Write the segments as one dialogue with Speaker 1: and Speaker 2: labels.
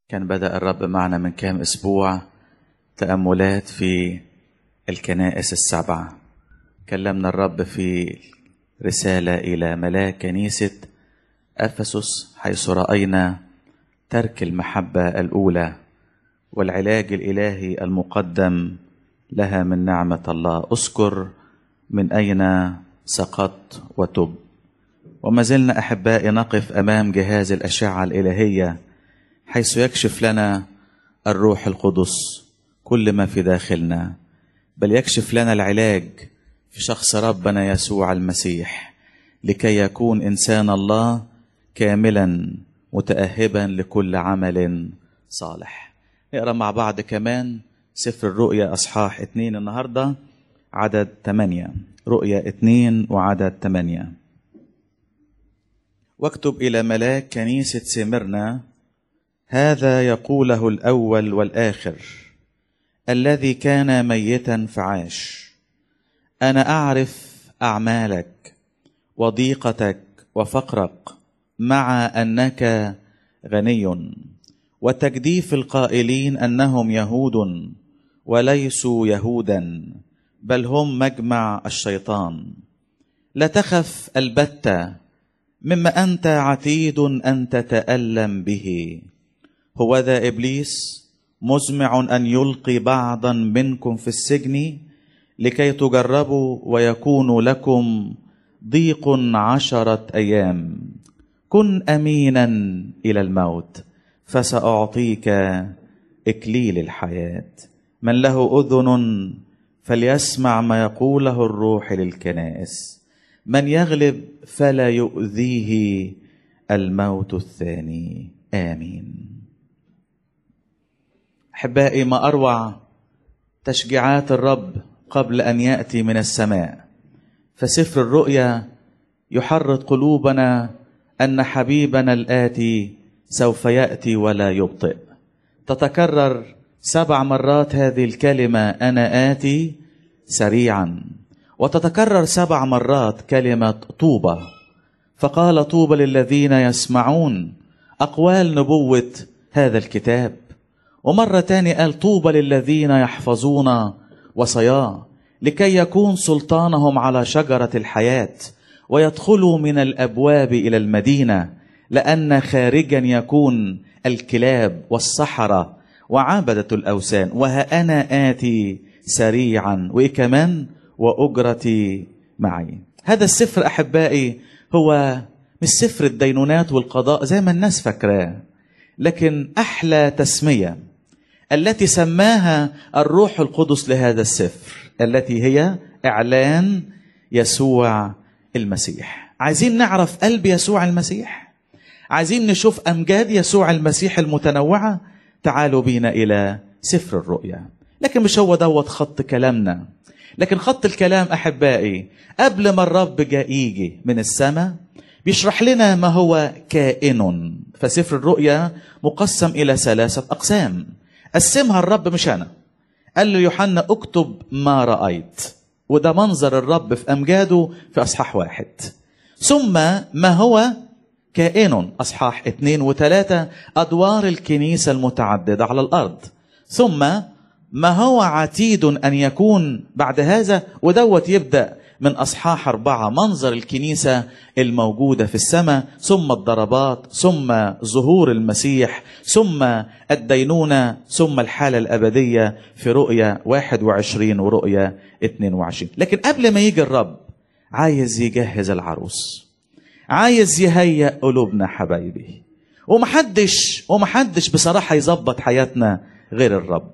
Speaker 1: كان بدأ الرب معنا من كام أسبوع تأملات في الكنائس السبعة كلمنا الرب في رسالة إلى ملاك كنيسة أفسس حيث رأينا ترك المحبة الأولى والعلاج الإلهي المقدم لها من نعمة الله أذكر من أين سقطت وتب وما زلنا أحبائي نقف أمام جهاز الأشعة الإلهية حيث يكشف لنا الروح القدس كل ما في داخلنا بل يكشف لنا العلاج في شخص ربنا يسوع المسيح لكي يكون إنسان الله كاملا متأهبا لكل عمل صالح نقرأ مع بعض كمان سفر الرؤيا أصحاح اتنين النهاردة عدد تمانية رؤيا اتنين وعدد تمانية واكتب إلى ملاك كنيسة سمرنا هذا يقوله الأول والآخر الذي كان ميتا فعاش أنا أعرف أعمالك وضيقتك وفقرك مع أنك غني وتجديف القائلين أنهم يهود وليسوا يهودا بل هم مجمع الشيطان لا تخف البتة مما أنت عتيد أن تتألم به هو ذا إبليس مزمع أن يلقي بعضا منكم في السجن لكي تجربوا ويكون لكم ضيق عشرة أيام كن أمينا إلى الموت فسأعطيك إكليل الحياة من له أذن فليسمع ما يقوله الروح للكنائس من يغلب فلا يؤذيه الموت الثاني آمين احبائي ما اروع تشجيعات الرب قبل ان ياتي من السماء فسفر الرؤيا يحرض قلوبنا ان حبيبنا الاتي سوف ياتي ولا يبطئ تتكرر سبع مرات هذه الكلمه انا اتي سريعا وتتكرر سبع مرات كلمه طوبى فقال طوبى للذين يسمعون اقوال نبوه هذا الكتاب ومرة تاني قال طوبى للذين يحفظون وصاياه لكي يكون سلطانهم على شجرة الحياة ويدخلوا من الأبواب إلى المدينة لأن خارجا يكون الكلاب والصحراء وعبدة الأوثان وها أنا آتي سريعا وإيه كمان وأجرتي معي هذا السفر أحبائي هو مش سفر الدينونات والقضاء زي ما الناس فاكراه لكن أحلى تسمية التي سماها الروح القدس لهذا السفر التي هي اعلان يسوع المسيح عايزين نعرف قلب يسوع المسيح عايزين نشوف امجاد يسوع المسيح المتنوعه تعالوا بينا الى سفر الرؤيا لكن مش هو دوت خط كلامنا لكن خط الكلام احبائي قبل ما الرب جاء يجي من السماء بيشرح لنا ما هو كائن فسفر الرؤيا مقسم الى ثلاثه اقسام قسمها الرب مش انا قال له يوحنا اكتب ما رايت وده منظر الرب في امجاده في اصحاح واحد ثم ما هو كائن اصحاح اثنين وثلاثه ادوار الكنيسه المتعدده على الارض ثم ما هو عتيد ان يكون بعد هذا ودوت يبدا من اصحاح اربعه منظر الكنيسه الموجوده في السماء ثم الضربات ثم ظهور المسيح ثم الدينونه ثم الحاله الابديه في رؤيا 21 ورؤيا 22 لكن قبل ما يجي الرب عايز يجهز العروس عايز يهيئ قلوبنا حبايبي ومحدش ومحدش بصراحه يظبط حياتنا غير الرب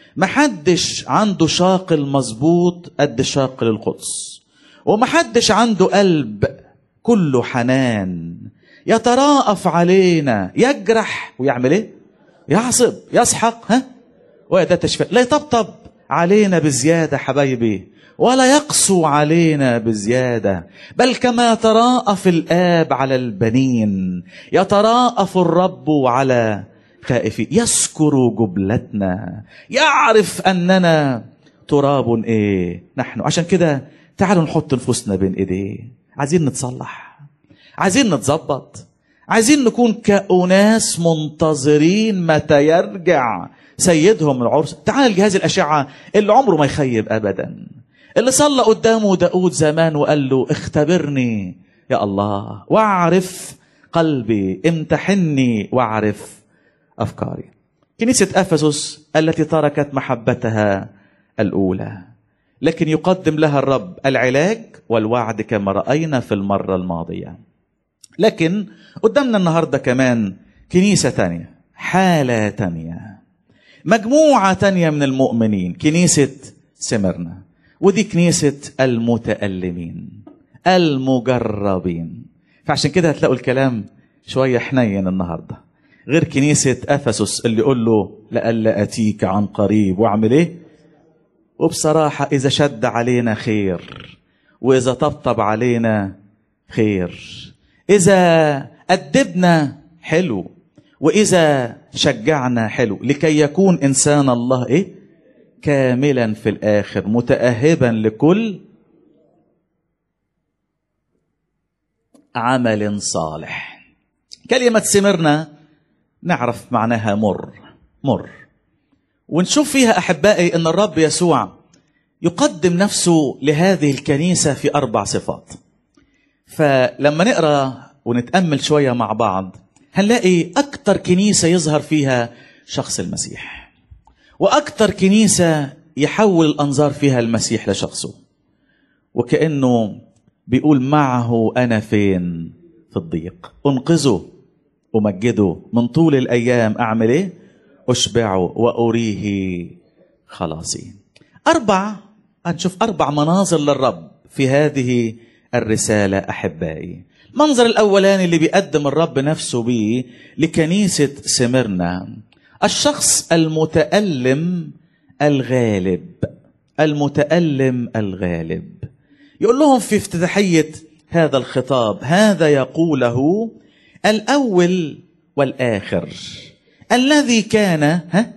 Speaker 1: محدش عنده شاقل مظبوط قد شاقل القدس ومحدش عنده قلب كله حنان يتراءف علينا يجرح ويعمل ايه يعصب يسحق ها وده تشفى لا يطبطب علينا بزياده حبايبي ولا يقسو علينا بزياده بل كما يتراءف الاب على البنين يتراءف الرب على خائفين يذكر جبلتنا يعرف اننا تراب ايه نحن عشان كده تعالوا نحط نفوسنا بين ايديه عايزين نتصلح عايزين نتظبط عايزين نكون كأناس منتظرين متى يرجع سيدهم العرس تعال جهاز الأشعة اللي عمره ما يخيب أبدا اللي صلى قدامه داود زمان وقال له اختبرني يا الله واعرف قلبي امتحني واعرف أفكاري كنيسة أفسس التي تركت محبتها الأولى لكن يقدم لها الرب العلاج والوعد كما رأينا في المرة الماضية لكن قدامنا النهاردة كمان كنيسة تانية حالة تانية مجموعة تانية من المؤمنين كنيسة سمرنا ودي كنيسة المتألمين المجربين فعشان كده هتلاقوا الكلام شوية حنين النهاردة غير كنيسة أفسس اللي يقول له لألا أتيك عن قريب وأعمل إيه وبصراحة إذا شد علينا خير وإذا طبطب علينا خير إذا أدبنا حلو وإذا شجعنا حلو لكي يكون إنسان الله إيه كاملا في الآخر متأهبا لكل عمل صالح كلمة سمرنا نعرف معناها مر مر ونشوف فيها أحبائي أن الرب يسوع يقدم نفسه لهذه الكنيسة في أربع صفات فلما نقرأ ونتأمل شوية مع بعض هنلاقي أكتر كنيسة يظهر فيها شخص المسيح وأكتر كنيسة يحول الأنظار فيها المسيح لشخصه وكأنه بيقول معه أنا فين في الضيق أنقذه أمجده من طول الأيام أعمل إيه أشبعه وأريه خلاصي أربع هنشوف أربع مناظر للرب في هذه الرسالة أحبائي المنظر الأولاني اللي بيقدم الرب نفسه بيه لكنيسة سمرنا الشخص المتألم الغالب المتألم الغالب يقول لهم في افتتاحية هذا الخطاب هذا يقوله الأول والآخر الذي كان ها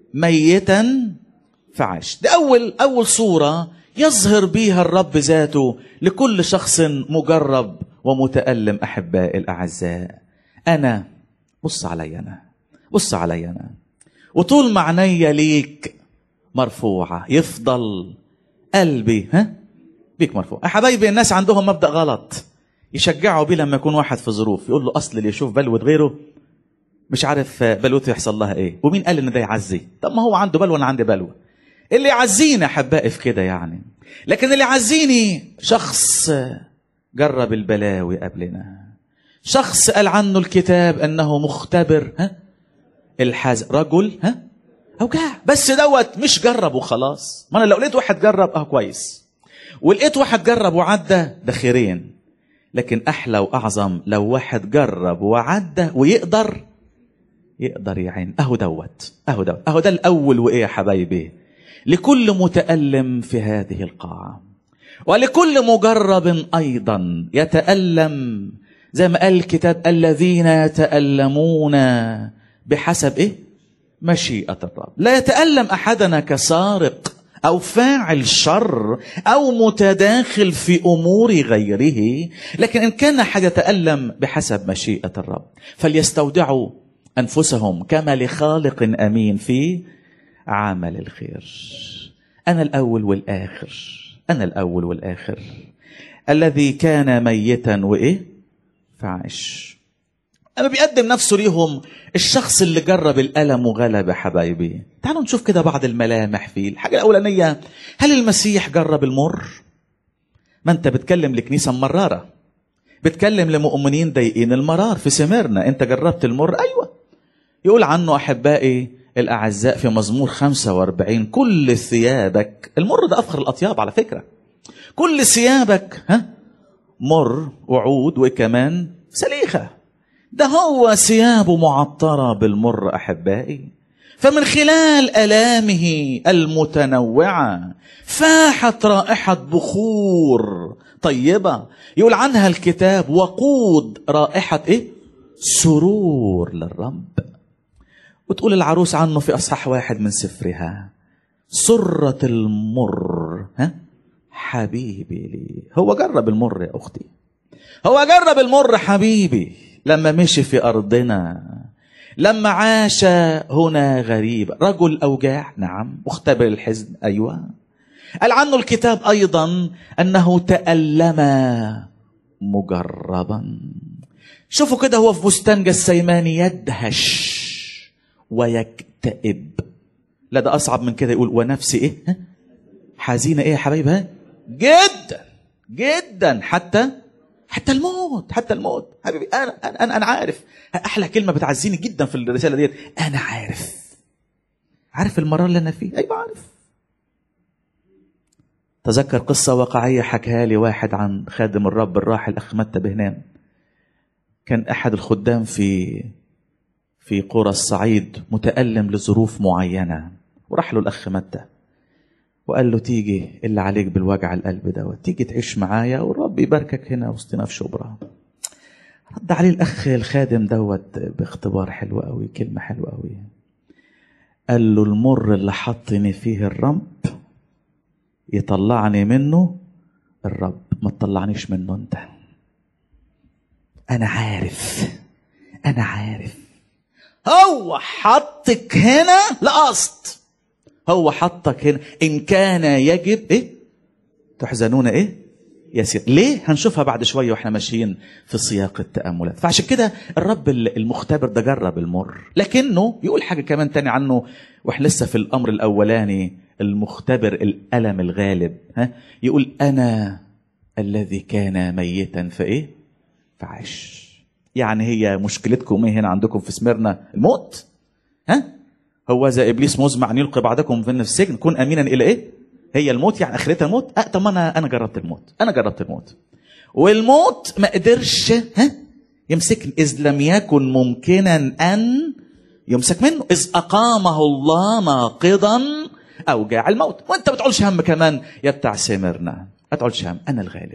Speaker 1: ميتا فعاش ده أول أول صورة يظهر بها الرب ذاته لكل شخص مجرب ومتألم أحبائي الأعزاء أنا بص علي أنا بص علي أنا وطول ما عينيا ليك مرفوعة يفضل قلبي ها بيك مرفوع يا حبايبي الناس عندهم مبدأ غلط يشجعوا بيه لما يكون واحد في ظروف يقول له أصل اللي يشوف بلوة غيره مش عارف بلوته يحصل لها ايه ومين قال ان ده يعزي طب ما هو عنده بلوه انا عندي بلوه اللي يعزيني احبائي في كده يعني لكن اللي يعزيني شخص جرب البلاوي قبلنا شخص قال عنه الكتاب انه مختبر ها الحزن رجل ها اوجاع بس دوت مش جرب وخلاص ما انا لو لقيت واحد جرب اه كويس ولقيت واحد جرب وعدى ده خيرين لكن احلى واعظم لو واحد جرب وعدى ويقدر يقدر يعين اهو دوت اهو دوت اهو ده الاول وايه يا حبايبي لكل متالم في هذه القاعه ولكل مجرب ايضا يتالم زي ما قال الكتاب الذين يتالمون بحسب ايه مشيئه الرب لا يتالم احدنا كسارق او فاعل شر او متداخل في امور غيره لكن ان كان احد يتالم بحسب مشيئه الرب فليستودعوا انفسهم كما لخالق امين في عمل الخير انا الاول والاخر انا الاول والاخر الذي كان ميتا وايه فعاش اما بيقدم نفسه ليهم الشخص اللي جرب الالم وغلب حبايبي تعالوا نشوف كده بعض الملامح فيه الحاجه الاولانيه هل المسيح جرب المر ما انت بتكلم لكنيسه مراره بتكلم لمؤمنين ضايقين المرار في سمرنا انت جربت المر ايوه يقول عنه احبائي الاعزاء في مزمور 45 كل ثيابك المر ده افخر الاطياب على فكره كل ثيابك ها مر وعود وكمان سليخه ده هو ثيابه معطره بالمر احبائي فمن خلال الامه المتنوعه فاحت رائحه بخور طيبه يقول عنها الكتاب وقود رائحه ايه سرور للرب وتقول العروس عنه في اصحاح واحد من سفرها سرة المر ها حبيبي لي هو جرب المر يا اختي هو جرب المر حبيبي لما مشي في أرضنا لما عاش هنا غريبا رجل أوجاع نعم مختبر الحزن أيوة قال عنه الكتاب أيضا أنه تألم مجربا شوفوا كده هو في بستان جسيماني يدهش ويكتئب لا ده أصعب من كده يقول ونفسي إيه ها؟ حزينة إيه يا حبايبي ها؟ جدا جدا حتى حتى الموت حتى الموت حبيبي انا انا انا عارف احلى كلمه بتعزيني جدا في الرساله ديت انا عارف عارف المرار اللي انا فيه ايوه عارف تذكر قصة واقعية حكاها لي واحد عن خادم الرب الراحل أخ متى بهنام كان أحد الخدام في في قرى الصعيد متألم لظروف معينة وراح له الأخ متى وقال له تيجي اللي عليك بالوجع القلب دوت تيجي تعيش معايا والرب يباركك هنا وسطنا في شبرا رد عليه الاخ الخادم دوت باختبار حلو قوي كلمه حلوه قوي قال له المر اللي حطني فيه الرب يطلعني منه الرب ما تطلعنيش منه انت انا عارف انا عارف هو حطك هنا لقصد هو حطك هنا ان كان يجب ايه تحزنون ايه يسير ليه هنشوفها بعد شويه واحنا ماشيين في سياق التاملات فعشان كده الرب المختبر ده جرب المر لكنه يقول حاجه كمان تاني عنه واحنا لسه في الامر الاولاني المختبر الالم الغالب ها يقول انا الذي كان ميتا فايه فعاش يعني هي مشكلتكم ايه هنا عندكم في سميرنا الموت ها هو ذا ابليس مزمع ان يلقي بعضكم في السجن كن امينا الى ايه؟ هي الموت يعني اخرتها الموت؟ أه طب انا انا جربت الموت، انا جربت الموت. والموت ما قدرش ها يمسكني اذ لم يكن ممكنا ان يمسك منه اذ اقامه الله ناقضا اوجاع الموت وانت ما بتقولش هم كمان يا بتاع سمرنا ما تقولش هم انا الغالب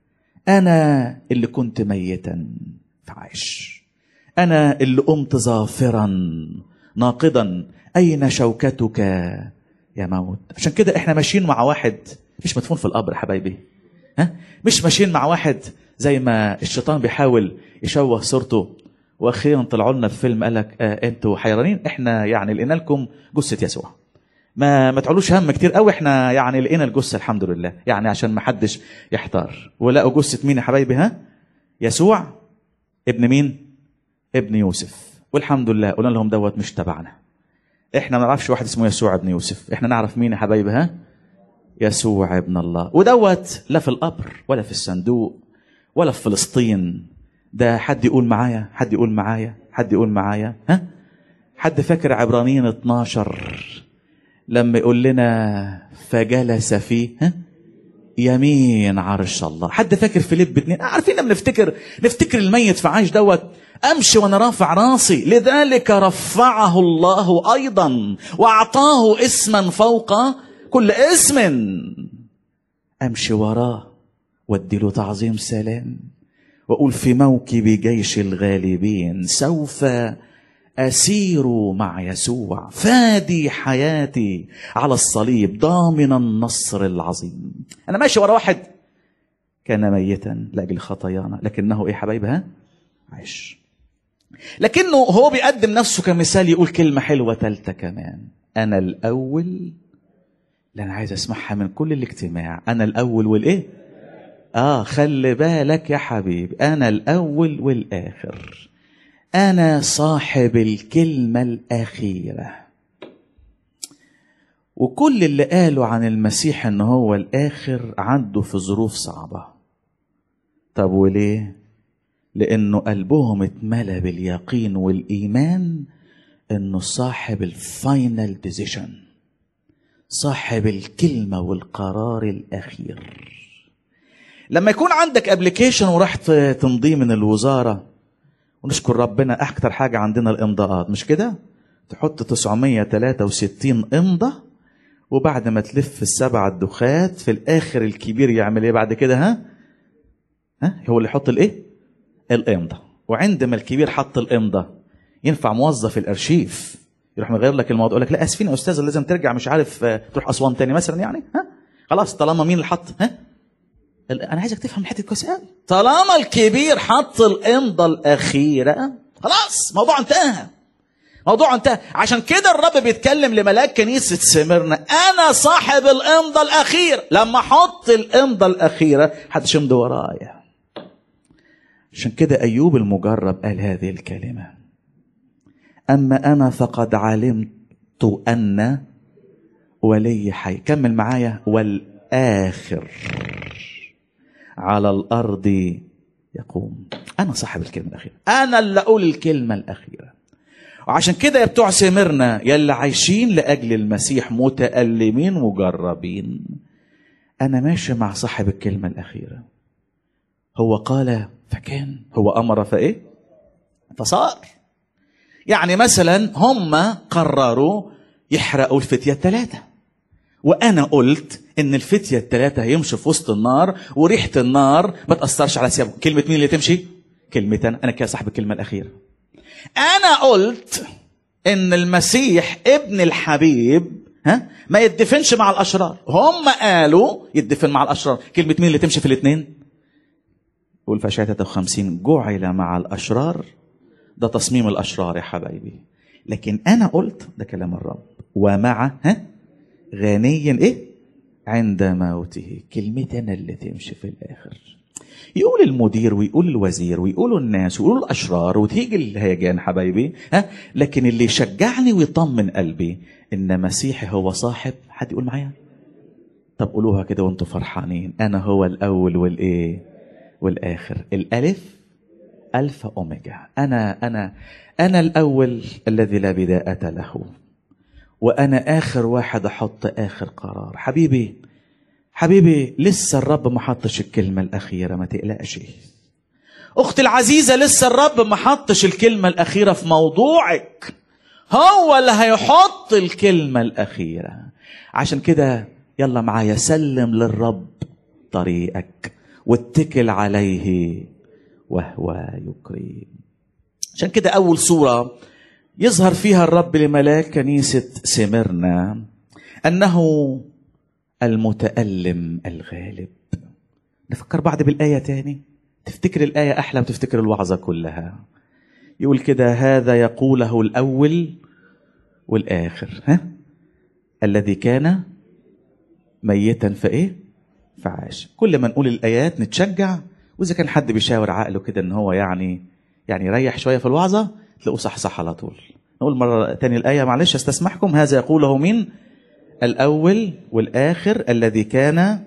Speaker 1: انا اللي كنت ميتا فعاش انا اللي قمت ظافرا ناقضا أين شوكتك يا موت عشان كده احنا ماشيين مع واحد مش مدفون في القبر حبايبي ها مش ماشيين مع واحد زي ما الشيطان بيحاول يشوه صورته واخيرا طلعوا لنا بفيلم قال لك آه انتوا حيرانين احنا يعني لقينا لكم جثه يسوع ما ما تعلوش هم كتير قوي احنا يعني لقينا الجثه الحمد لله يعني عشان ما حدش يحتار ولقوا جثه مين يا حبايبي ها يسوع ابن مين ابن يوسف والحمد لله قلنا لهم دوت مش تبعنا احنا ما نعرفش واحد اسمه يسوع ابن يوسف احنا نعرف مين يا حبايبي ها يسوع ابن الله ودوت لا في القبر ولا في الصندوق ولا في فلسطين ده حد يقول معايا حد يقول معايا حد يقول معايا ها حد فاكر عبرانيين 12 لما يقول لنا فجلس فيه ها يمين عرش الله حد فاكر فيليب اتنين عارفين بنفتكر نفتكر الميت في عاش دوت امشي وانا رافع راسي لذلك رفعه الله ايضا واعطاه اسما فوق كل اسم امشي وراه وادي له تعظيم سلام واقول في موكب جيش الغالبين سوف اسير مع يسوع فادي حياتي على الصليب ضامن النصر العظيم انا ماشي ورا واحد كان ميتا لاجل خطايانا لكنه ايه حبايبي ها عايش لكنه هو بيقدم نفسه كمثال يقول كلمه حلوه ثالثه كمان انا الاول اللي انا عايز اسمعها من كل الاجتماع انا الاول والايه اه خلي بالك يا حبيبي انا الاول والاخر انا صاحب الكلمه الاخيره وكل اللي قالوا عن المسيح ان هو الاخر عنده في ظروف صعبه طب وليه لانه قلبهم اتملى باليقين والايمان انه صاحب الفاينل ديسيشن صاحب الكلمه والقرار الاخير لما يكون عندك ابلكيشن وراح تمضيه من الوزاره ونشكر ربنا اكتر حاجه عندنا الامضاءات مش كده تحط 963 امضه وبعد ما تلف السبع الدخات في الاخر الكبير يعمل ايه بعد كده ها ها هو اللي يحط الايه الامضه وعندما الكبير حط الامضه ينفع موظف الارشيف يروح مغير لك الموضوع يقول لك لا اسفين يا استاذ لازم ترجع مش عارف تروح اسوان تاني مثلا يعني ها خلاص طالما مين اللي حط ها انا عايزك تفهم الحته كويس قوي طالما الكبير حط الامضه الاخيره خلاص موضوع انتهى موضوع انتهى عشان كده الرب بيتكلم لملاك كنيسة سمرنا أنا صاحب الإمضة الأخيرة لما أحط الإمضة الأخيرة محدش يمضي ورايا عشان كده أيوب المجرب قال هذه الكلمة أما أنا فقد علمت أن ولي حي كمل معايا والآخر على الأرض يقوم أنا صاحب الكلمة الأخيرة أنا اللي أقول الكلمة الأخيرة وعشان كده يا بتوع سمرنا يلي عايشين لأجل المسيح متألمين مجربين أنا ماشي مع صاحب الكلمة الأخيرة هو قال فكان هو أمر فإيه فصار يعني مثلا هم قرروا يحرقوا الفتية الثلاثة وأنا قلت إن الفتية الثلاثة هيمشوا في وسط النار وريحة النار ما تأثرش على ثيابهم كلمة مين اللي تمشي؟ كلمة أنا أنا كده صاحب الكلمة الأخيرة انا قلت ان المسيح ابن الحبيب ها ما يدفنش مع الاشرار هم قالوا يدفن مع الاشرار كلمه مين اللي تمشي في الاثنين قول في اشعياء 53 جعل مع الاشرار ده تصميم الاشرار يا حبايبي لكن انا قلت ده كلام الرب ومع ها غني ايه عند موته كلمتي انا اللي تمشي في الاخر يقول المدير ويقول الوزير ويقولوا الناس ويقولوا الاشرار وتيجي الهيجان حبايبي ها لكن اللي يشجعني ويطمن قلبي ان مسيحي هو صاحب حد يقول معايا طب قولوها كده وانتم فرحانين انا هو الاول والايه والاخر الالف الفا اوميجا انا انا انا الاول الذي لا بدايه له وانا اخر واحد احط اخر قرار حبيبي حبيبي لسه الرب ما حطش الكلمة الأخيرة ما تقلقش أختي العزيزة لسه الرب ما حطش الكلمة الأخيرة في موضوعك هو اللي هيحط الكلمة الأخيرة عشان كده يلا معايا سلم للرب طريقك واتكل عليه وهو يكرم عشان كده أول صورة يظهر فيها الرب لملاك كنيسة سمرنا أنه المتألم الغالب نفكر بعد بالآية تاني تفتكر الآية أحلى وتفتكر الوعظة كلها يقول كده هذا يقوله الأول والآخر ها الذي كان ميتا فإيه فعاش كل ما نقول الآيات نتشجع وإذا كان حد بيشاور عقله كده إن هو يعني يعني يريح شوية في الوعظة تلاقوه صح صح على طول نقول مرة تاني الآية معلش استسمحكم هذا يقوله مين الأول والآخر الذي كان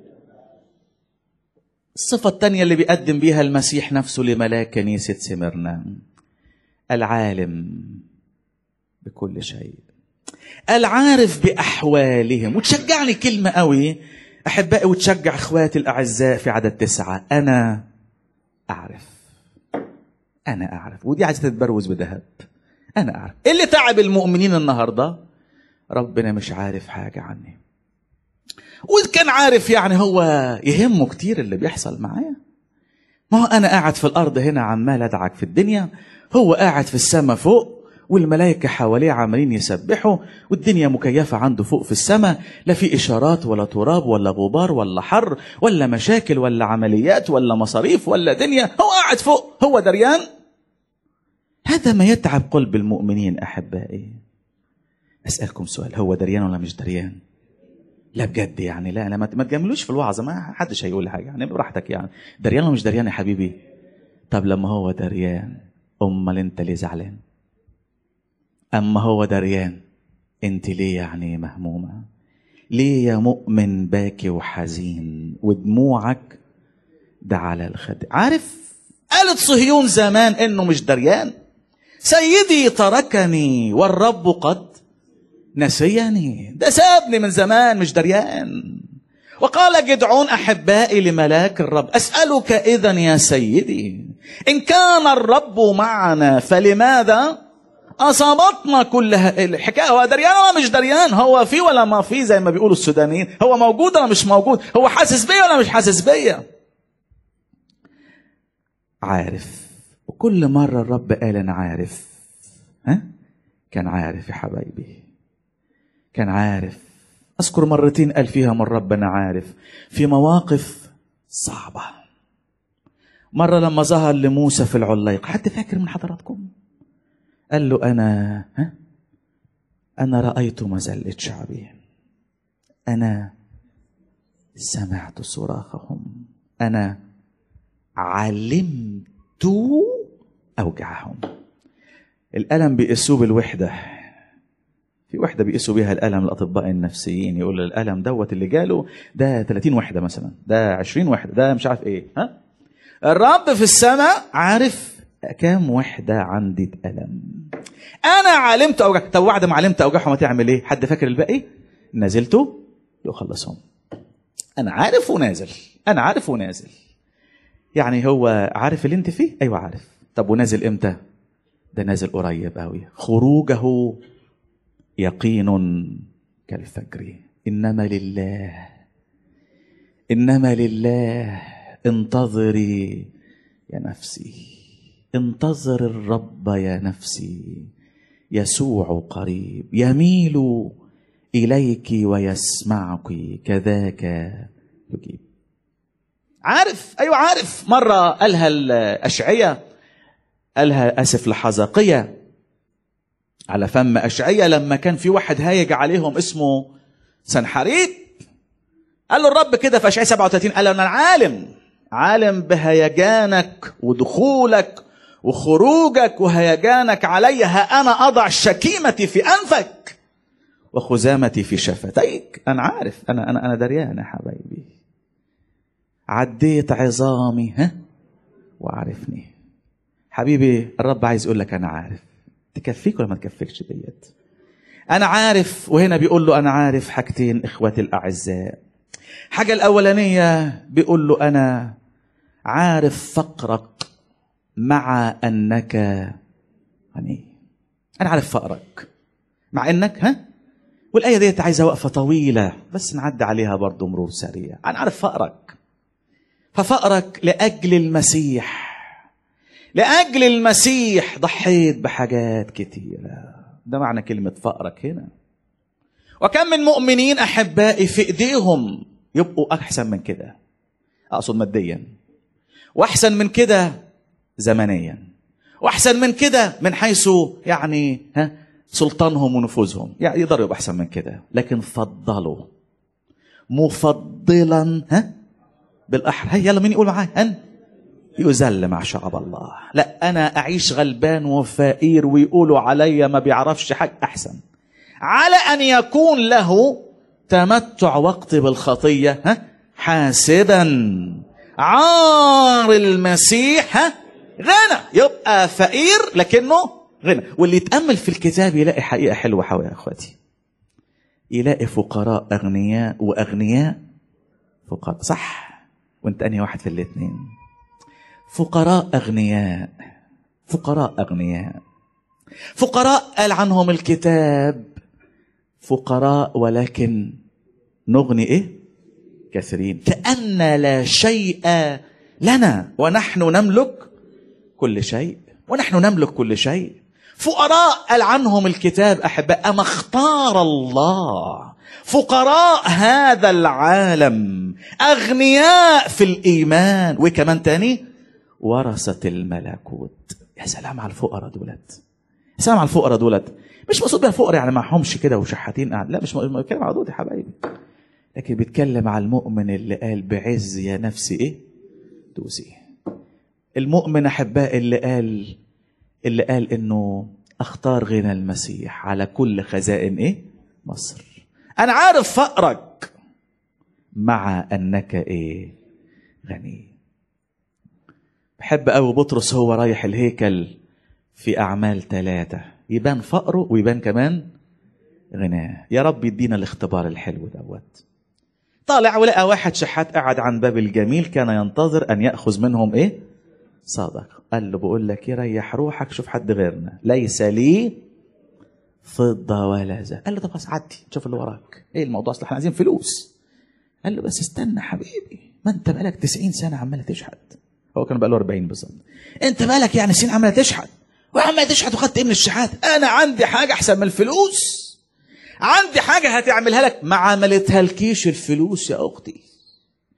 Speaker 1: الصفة الثانية اللي بيقدم بيها المسيح نفسه لملاك كنيسة سمرنا العالم بكل شيء العارف بأحوالهم وتشجعني كلمة قوي أحبائي وتشجع إخواتي الأعزاء في عدد تسعة أنا أعرف أنا أعرف ودي عايزة تتبروز بذهب أنا أعرف إيه اللي تعب المؤمنين النهارده ربنا مش عارف حاجة عني وإذا كان عارف يعني هو يهمه كتير اللي بيحصل معايا ما هو أنا قاعد في الأرض هنا عمال أدعك في الدنيا هو قاعد في السماء فوق والملائكة حواليه عمالين يسبحوا والدنيا مكيفة عنده فوق في السماء لا في إشارات ولا تراب ولا غبار ولا حر ولا مشاكل ولا عمليات ولا مصاريف ولا دنيا هو قاعد فوق هو دريان هذا ما يتعب قلب المؤمنين أحبائي اسالكم سؤال هو دريان ولا مش دريان لا بجد يعني لا لا ما تجاملوش في الوعظه ما حدش هيقول حاجه يعني براحتك يعني دريان ولا مش دريان يا حبيبي طب لما هو دريان امال انت ليه زعلان اما هو دريان انت ليه يعني مهمومه ليه يا مؤمن باكي وحزين ودموعك ده على الخد عارف قالت صهيون زمان انه مش دريان سيدي تركني والرب قد نسيني ده سابني من زمان مش دريان وقال جدعون احبائي لملاك الرب اسالك اذا يا سيدي ان كان الرب معنا فلماذا اصابتنا كل الحكايه هو دريان ولا مش دريان هو في ولا ما في زي ما بيقولوا السودانيين هو موجود ولا مش موجود هو حاسس بيا ولا مش حاسس بيا عارف وكل مره الرب قال انا عارف ها كان عارف يا حبايبي كان عارف أذكر مرتين قال فيها من ربنا عارف في مواقف صعبة مرة لما ظهر لموسى في العليق حد فاكر من حضراتكم قال له أنا ها أنا رأيت مذلة شعبي أنا سمعت صراخهم أنا علمت أوجعهم الألم بيقيسوه بالوحدة في وحدة بيقيسوا بيها الألم الأطباء النفسيين يقول الألم دوت اللي جاله ده 30 وحدة مثلا ده 20 وحدة ده مش عارف إيه ها الرب في السماء عارف كام وحدة عندي ألم أنا علمت أوجع طب بعد ما علمت أوجعهم هتعمل إيه حد فاكر الباقي نزلته يخلصهم أنا عارف ونازل أنا عارف ونازل يعني هو عارف اللي أنت فيه أيوة عارف طب ونازل إمتى ده نازل قريب قوي خروجه يقين كالفجر انما لله انما لله انتظري يا نفسي انتظر الرب يا نفسي يسوع قريب يميل اليك ويسمعك كذاك يجيب عارف ايوه عارف مره قالها الاشعيه قالها اسف لحزقيه على فم أشعية لما كان في واحد هايج عليهم اسمه سنحريت قال له الرب كده في أشعية 37 قال له أنا عالم عالم بهيجانك ودخولك وخروجك وهيجانك علي ها أنا أضع شكيمتي في أنفك وخزامتي في شفتيك أنا عارف أنا أنا أنا دريان يا حبايبي عديت عظامي ها وعرفني حبيبي الرب عايز يقول لك أنا عارف تكفيك ولا ما تكفيكش ديت انا عارف وهنا بيقول له انا عارف حاجتين اخواتي الاعزاء حاجه الاولانيه بيقول له انا عارف فقرك مع انك غني انا عارف فقرك مع انك ها والايه ديت عايزه وقفه طويله بس نعدي عليها برضو مرور سريع انا عارف فقرك ففقرك لاجل المسيح لأجل المسيح ضحيت بحاجات كتيرة ده معنى كلمة فقرك هنا وكم من مؤمنين أحبائي في إيديهم يبقوا أحسن من كده أقصد ماديا وأحسن من كده زمنيا وأحسن من كده من حيث يعني ها سلطانهم ونفوذهم يعني يقدروا يبقوا أحسن من كده لكن فضلوا مفضلا ها بالأحرى هيا يلا مين يقول معايا أن يذل مع شعب الله لا انا اعيش غلبان وفقير ويقولوا عليا ما بيعرفش حاجه احسن على ان يكون له تمتع وقت بالخطيه ها حاسدا عار المسيح ها غنى يبقى فقير لكنه غنى واللي يتامل في الكتاب يلاقي حقيقه حلوه حوي يا اخواتي يلاقي فقراء اغنياء واغنياء فقراء صح وانت انهي واحد في الاثنين فقراء أغنياء فقراء أغنياء فقراء قال عنهم الكتاب فقراء ولكن نغني إيه كثيرين كأن لا شيء لنا ونحن نملك كل شيء ونحن نملك كل شيء فقراء قال عنهم الكتاب أحباء أما اختار الله فقراء هذا العالم أغنياء في الإيمان وكمان تاني ورثة الملكوت يا سلام على الفقراء دولت يا سلام على الفقراء دولت مش مقصود بيها فقراء يعني معهمش كده وشحاتين قاعد لا مش بيتكلم على دول يا حبايبي لكن بيتكلم على المؤمن اللي قال بعز يا نفسي ايه دوسي المؤمن احباء اللي قال اللي قال انه اختار غنى المسيح على كل خزائن ايه مصر انا عارف فقرك مع انك ايه غني بحب قوي بطرس هو رايح الهيكل في أعمال ثلاثة يبان فقره ويبان كمان غناه يا رب يدينا الاختبار الحلو دوت طالع ولقى واحد شحات قاعد عن باب الجميل كان ينتظر أن يأخذ منهم إيه صادق قال له بقول لك يريح روحك شوف حد غيرنا ليس لي فضة ولا ذهب قال له طب خلاص عدي شوف اللي وراك ايه الموضوع اصل احنا عايزين فلوس قال له بس استنى حبيبي ما انت بقالك 90 سنة عمال تشحت هو كان بقى له 40 بالظبط انت مالك يعني سنين عماله تشحت وعماله تشحت وخدت ايه من الشحات انا عندي حاجه احسن من الفلوس عندي حاجه هتعملها لك ما عملتها لكيش الفلوس يا اختي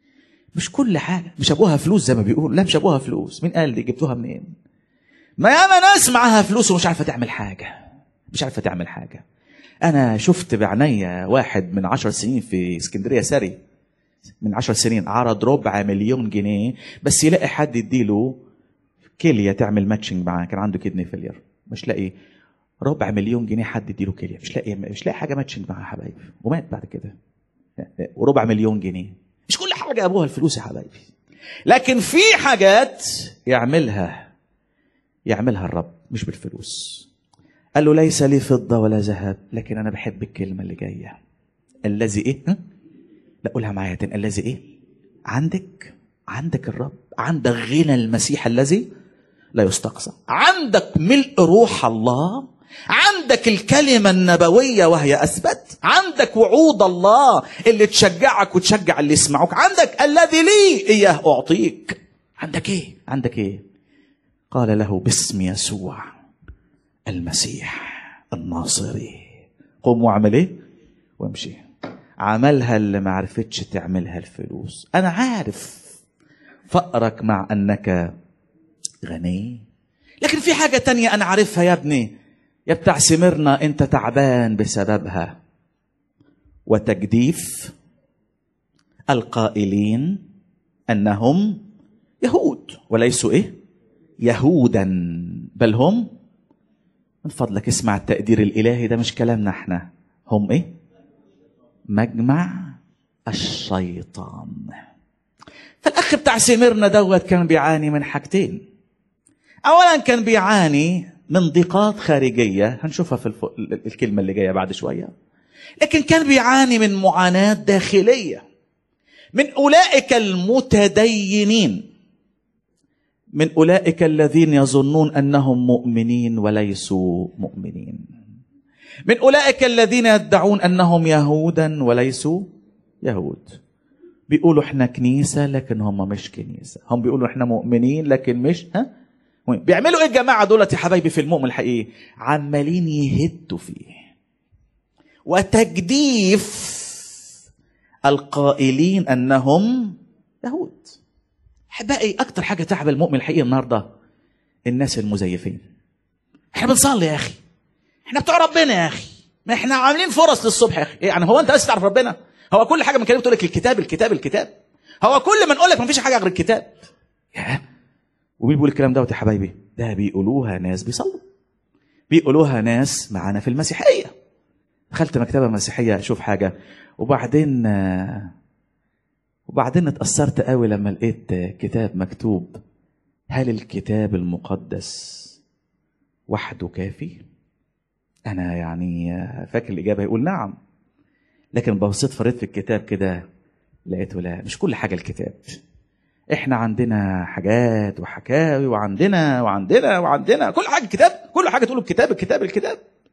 Speaker 1: مش كل حاجه مش ابوها فلوس زي ما بيقولوا لا مش ابوها فلوس مين قال لي جبتوها منين ما ياما ناس معاها فلوس ومش عارفه تعمل حاجه مش عارفه تعمل حاجه انا شفت بعينيا واحد من عشر سنين في اسكندريه سري من عشر سنين عرض ربع مليون جنيه بس يلاقي حد يديله كليه تعمل ماتشنج معاه كان عنده كدني فيلير مش لاقي ربع مليون جنيه حد يديله كليه مش لاقي مش لاقي حاجه ماتشنج معاه يا حبايبي ومات بعد كده وربع مليون جنيه مش كل حاجه ابوها الفلوس يا حبايبي لكن في حاجات يعملها يعملها الرب مش بالفلوس قال له ليس لي فضه ولا ذهب لكن انا بحب الكلمه اللي جايه الذي ايه ها؟ لا قولها معايا تاني الذي ايه عندك عندك الرب عندك غنى المسيح الذي لا يستقصى عندك ملء روح الله عندك الكلمة النبوية وهي أثبت عندك وعود الله اللي تشجعك وتشجع اللي يسمعوك عندك الذي لي إياه أعطيك عندك إيه عندك إيه قال له باسم يسوع المسيح الناصري قم واعمل إيه وامشي عملها اللي ما عرفتش تعملها الفلوس أنا عارف فقرك مع أنك غني لكن في حاجة تانية أنا عارفها يا ابني يا بتاع سمرنا أنت تعبان بسببها وتجديف القائلين أنهم يهود وليسوا إيه يهودا بل هم من فضلك اسمع التقدير الإلهي ده مش كلامنا احنا هم إيه مجمع الشيطان فالأخ بتاع سمرنا دوت كان بيعاني من حاجتين اولا كان بيعاني من ضيقات خارجيه هنشوفها في الف... الكلمه اللي جايه بعد شويه لكن كان بيعاني من معاناه داخليه من اولئك المتدينين من اولئك الذين يظنون انهم مؤمنين وليسوا مؤمنين من اولئك الذين يدعون انهم يهودا وليسوا يهود بيقولوا احنا كنيسه لكن هم مش كنيسه هم بيقولوا احنا مؤمنين لكن مش ها بيعملوا ايه الجماعه دولت يا حبايبي في المؤمن الحقيقي عمالين يهدوا فيه وتجديف القائلين انهم يهود احبائي اكتر حاجه تعب المؤمن الحقيقي النهارده الناس المزيفين احنا بنصلي يا اخي احنا بتوع ربنا يا اخي ما احنا عاملين فرص للصبح يا اخي إيه يعني هو انت بس تعرف ربنا هو كل حاجه من كلامك تقول لك الكتاب الكتاب الكتاب هو كل ما نقول لك ما فيش حاجه غير الكتاب يا ومين بيقول الكلام دوت يا حبايبي ده بيقولوها ناس بيصلوا بيقولوها ناس معانا في المسيحيه دخلت مكتبه مسيحيه اشوف حاجه وبعدين وبعدين اتاثرت قوي لما لقيت كتاب مكتوب هل الكتاب المقدس وحده كافي انا يعني فاكر الاجابه يقول نعم لكن بصيت فريت في الكتاب كده لقيته لا مش كل حاجه الكتاب احنا عندنا حاجات وحكاوي وعندنا وعندنا وعندنا كل حاجه كتاب كل حاجه تقولوا الكتاب الكتاب الكتاب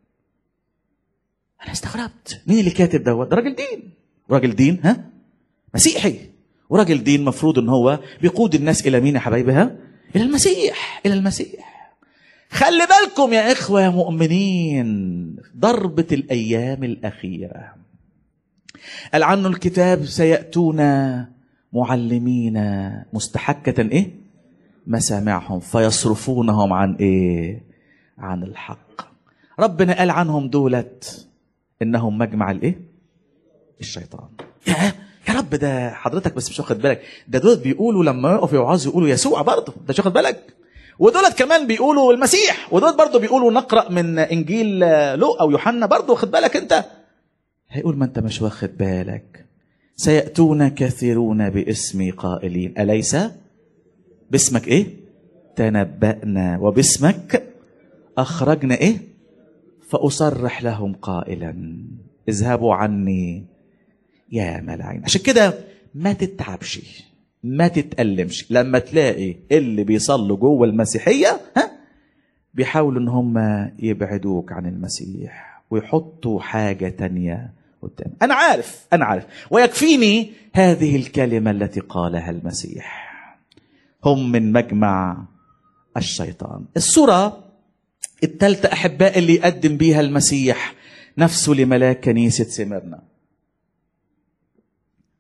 Speaker 1: انا استغربت مين اللي كاتب دوت ده راجل دين راجل دين ها مسيحي وراجل دين مفروض ان هو بيقود الناس الى مين يا حبايبها الى المسيح الى المسيح خلي بالكم يا اخوه يا مؤمنين ضربه الايام الاخيره قال عنه الكتاب سياتون معلمين مستحكة ايه مسامعهم فيصرفونهم عن ايه عن الحق ربنا قال عنهم دولت انهم مجمع الايه الشيطان يا يا رب ده حضرتك بس مش واخد بالك ده دول بيقولوا لما يقفوا يوعظوا يقولوا يسوع برضه ده مش واخد بالك ودولت كمان بيقولوا المسيح ودول برضه بيقولوا نقرا من انجيل لوقا ويوحنا برضه واخد بالك انت هيقول ما انت مش واخد بالك سيأتون كثيرون باسمي قائلين أليس باسمك إيه تنبأنا وباسمك أخرجنا إيه فأصرح لهم قائلا اذهبوا عني يا ملاعين عشان كده ما تتعبش ما تتألمش لما تلاقي اللي بيصلوا جوه المسيحية ها بيحاولوا ان هم يبعدوك عن المسيح ويحطوا حاجة تانية قدام أنا عارف أنا عارف ويكفيني هذه الكلمة التي قالها المسيح هم من مجمع الشيطان الصورة الثالثة أحباء اللي يقدم بيها المسيح نفسه لملاك كنيسة سمرنا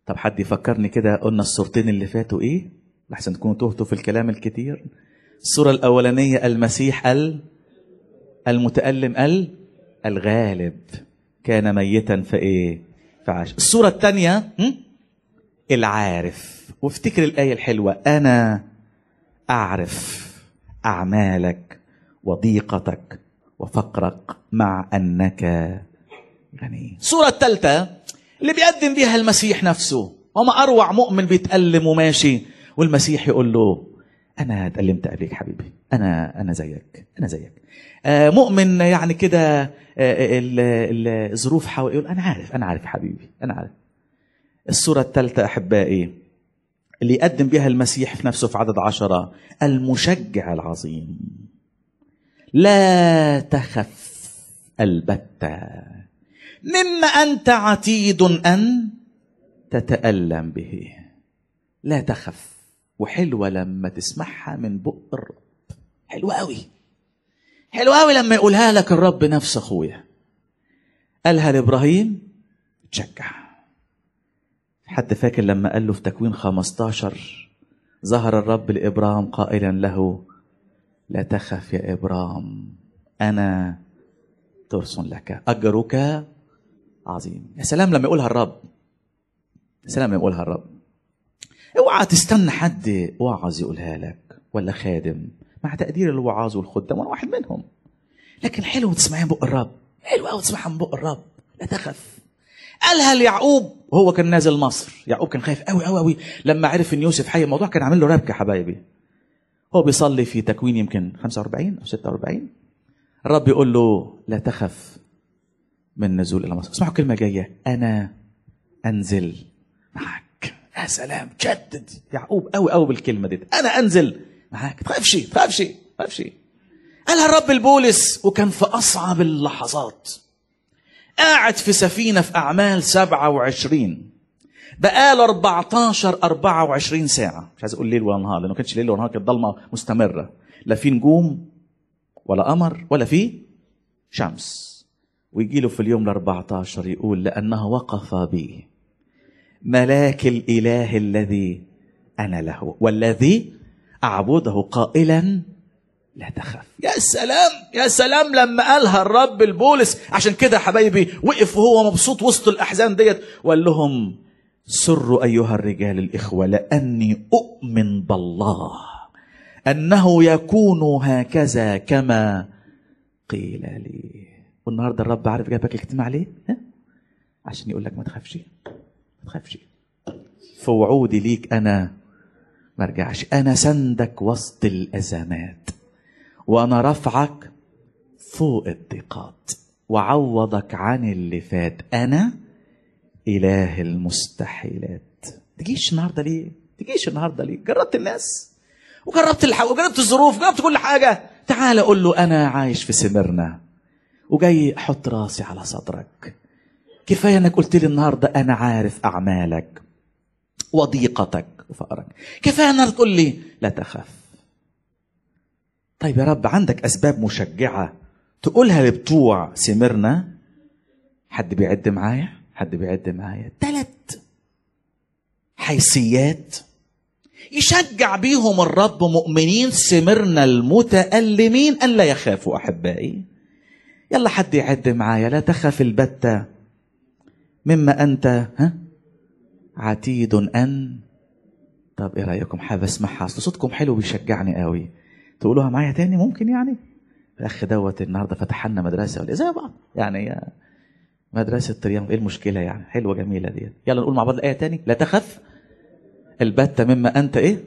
Speaker 1: طب حد يفكرني كده قلنا الصورتين اللي فاتوا ايه لحسن تكونوا تهتوا في الكلام الكتير الصورة الأولانية المسيح ال المتألم ال الغالب كان ميتا فايه فعاش الصورة الثانية العارف وافتكر الآية الحلوة أنا أعرف أعمالك وضيقتك وفقرك مع أنك غني الصورة الثالثة اللي بيقدم بيها المسيح نفسه وما أروع مؤمن بيتألم وماشي والمسيح يقول له أنا اتألمت قبلك حبيبي أنا أنا زيك أنا زيك آه مؤمن يعني كده آه الظروف حاول يقول أنا عارف أنا عارف حبيبي أنا عارف الصورة الثالثة أحبائي اللي يقدم بها المسيح في نفسه في عدد عشرة المشجع العظيم لا تخف البتة مما أنت عتيد أن تتألم به لا تخف وحلوة لما تسمعها من بق الرب حلوة قوي حلوة قوي لما يقولها لك الرب نفسه أخويا قالها لإبراهيم تشجع حد فاكر لما قال له في تكوين 15 ظهر الرب لإبرام قائلا له لا تخف يا إبرام أنا ترس لك أجرك عظيم يا سلام لما يقولها الرب يا سلام لما يقولها الرب اوعى تستنى حد واعظ يقولها لك ولا خادم مع تقدير الوعاظ والخدام وانا واحد منهم لكن حلو تسمعها من بق الرب حلو قوي تسمعها من بق الرب لا تخف قالها ليعقوب وهو كان نازل مصر يعقوب كان خايف قوي قوي قوي لما عرف ان يوسف حي الموضوع كان عامل له ربكه حبايبي هو بيصلي في تكوين يمكن 45 او 46 الرب يقول له لا تخف من نزول الى مصر اسمعوا كلمه جايه انا انزل معك يا سلام جدد يعقوب قوي قوي بالكلمه دي انا انزل معاك تخافش تخافش تخافش قالها الرب البولس وكان في اصعب اللحظات قاعد في سفينه في اعمال 27 بقاله 14 24 ساعه مش عايز اقول ليل ولا نهار لانه ما كانش ليل ولا نهار كانت ضلمه مستمره لا في نجوم ولا قمر ولا في شمس ويجي له في اليوم ال 14 يقول لانه وقف بي ملاك الاله الذي انا له والذي اعبده قائلا لا تخف يا سلام يا سلام لما قالها الرب البولس عشان كده حبايبي وقف وهو مبسوط وسط الاحزان ديت وقال لهم سروا ايها الرجال الاخوه لاني اؤمن بالله انه يكون هكذا كما قيل لي والنهارده الرب عارف جابك الاجتماع ليه؟ ها؟ عشان يقول لك ما تخافش ما تخافش في وعودي ليك انا ما ارجعش انا سندك وسط الازمات وانا رفعك فوق الضيقات وعوضك عن اللي فات انا اله المستحيلات تجيش النهارده ليه تجيش النهارده ليه جربت الناس وجربت الحق وجربت الظروف وجربت كل حاجه تعال قول له انا عايش في سمرنا وجاي احط راسي على صدرك كفايه انك قلت لي النهارده انا عارف اعمالك وضيقتك وفقرك كفايه انك تقول لي لا تخاف طيب يا رب عندك اسباب مشجعه تقولها لبتوع سمرنا حد بيعد معايا حد بيعد معايا ثلاث حيثيات يشجع بيهم الرب مؤمنين سمرنا المتألمين أن لا يخافوا أحبائي يلا حد يعد معايا لا تخف البتة مما أنت ها عتيد أن طب إيه رأيكم حابب أسمعها أصل صوتكم حلو بيشجعني قوي تقولوها معايا تاني ممكن يعني الأخ دوت النهاردة فتح لنا مدرسة ولا زي بعض يعني مدرسة تريام إيه المشكلة يعني حلوة جميلة دي يلا نقول مع بعض الآية تاني لا تخف البتة مما أنت إيه